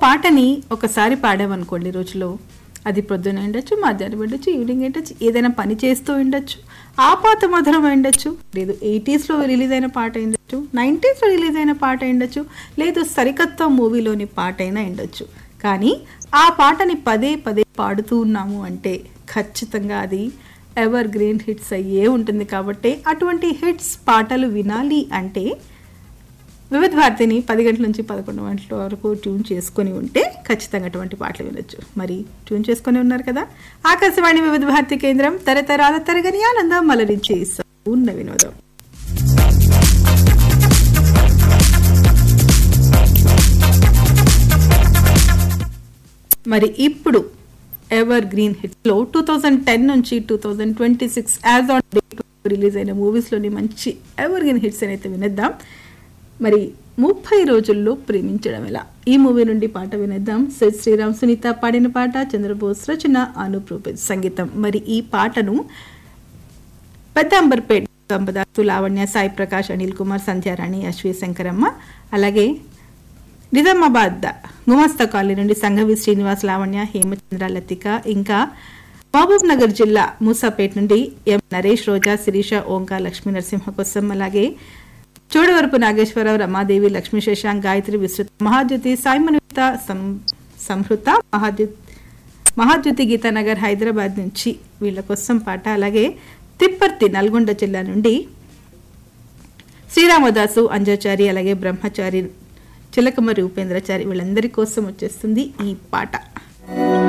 పాటని ఒకసారి పాడామనుకోండి రోజులో అది ప్రొద్దున ఉండొచ్చు మధ్యాహ్నం ఉండొచ్చు ఈవినింగ్ ఉండొచ్చు ఏదైనా పని చేస్తూ ఉండొచ్చు ఆ పాత మధురం ఉండొచ్చు లేదు ఎయిటీస్లో రిలీజ్ అయిన పాట ఉండొచ్చు నైంటీస్లో రిలీజ్ అయిన పాట ఉండొచ్చు లేదు సరికత్తా మూవీలోని పాట అయినా ఉండొచ్చు కానీ ఆ పాటని పదే పదే పాడుతూ ఉన్నాము అంటే ఖచ్చితంగా అది ఎవర్ గ్రీన్ హిట్స్ అయ్యే ఉంటుంది కాబట్టి అటువంటి హిట్స్ పాటలు వినాలి అంటే వివిధ భారతిని పది గంటల నుంచి పదకొండు గంటల వరకు ట్యూన్ చేసుకొని ఉంటే ఖచ్చితంగా అటువంటి పాటలు వినొచ్చు మరి ట్యూన్ చేసుకొని ఉన్నారు కదా ఆకాశవాణి వివిధ భారతి కేంద్రం తరతరాల తరగని ఆనందం మలరించి ఉన్న వినోదం మరి ఇప్పుడు ఎవర్ గ్రీన్ హిట్స్లో టూ థౌజండ్ టెన్ నుంచి two thousand twenty six as on date release అయిన మూవీస్లోని మంచి ఎవర్ గ్రీన్ హిట్స్ అయితే వినేద్దాం మరి ముప్పై రోజుల్లో ప్రేమించడం ఎలా ఈ మూవీ నుండి పాట వినేద్దాం సెట్ శ్రీరామ్ సునీత పాడిన పాట చంద్రబోస్ రచన అనూప్ రూపేష్ సంగీతం మరి ఈ పాటను పెద్ద అంబర్పేట్ సంపదాసు లావణ్య సాయి ప్రకాష్ అనిల్ కుమార్ సంధ్యారాణి అశ్వి శంకరమ్మ అలాగే నిజామాబాద్ గుమస్తా కాలనీ నుండి సంఘవి శ్రీనివాస్ లావణ్య హేమచంద్ర లతిక ఇంకా మహబూబ్ నగర్ జిల్లా మూసాపేట్ నుండి ఎం నరేష్ రోజా శిరీష ఓంకా లక్ష్మీ నరసింహ కోసం అలాగే చోడవరపు నాగేశ్వరరావు రమాదేవి లక్ష్మీ శశాంక్ గాయత్రి విస్తృత మహాజ్యోతి సాయిమనుత సంహృత మహాజ్యోతి మహాజ్యోతి గీతానగర్ హైదరాబాద్ నుంచి వీళ్ళ కోసం పాట అలాగే తిప్పర్తి నల్గొండ జిల్లా నుండి శ్రీరామదాసు అంజాచారి అలాగే బ్రహ్మచారి చిలకమరి ఉపేంద్రచారి వీళ్ళందరి కోసం వచ్చేస్తుంది ఈ పాట